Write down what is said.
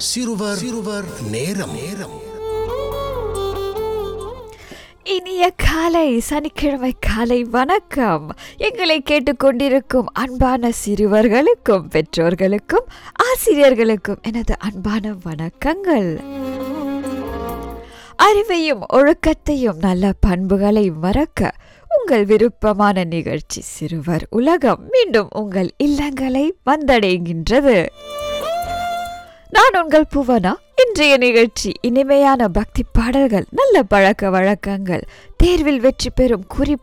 சிறுவர் சிறுவர் நேரம் நேரம் இனிய காலை சனிக்கிழமை காலை வணக்கம் எங்களை கேட்டுக்கொண்டிருக்கும் அன்பான சிறுவர்களுக்கும் பெற்றோர்களுக்கும் ஆசிரியர்களுக்கும் எனது அன்பான வணக்கங்கள் அறிவையும் ஒழுக்கத்தையும் நல்ல பண்புகளை மறக்க உங்கள் விருப்பமான நிகழ்ச்சி சிறுவர் உலகம் மீண்டும் உங்கள் இல்லங்களை வந்தடைகின்றது நான் உங்கள் புவனா இன்றைய நிகழ்ச்சி இனிமையான பக்தி பாடல்கள் நல்ல பழக்க வழக்கங்கள் தேர்வில் வெற்றி பெறும் குறி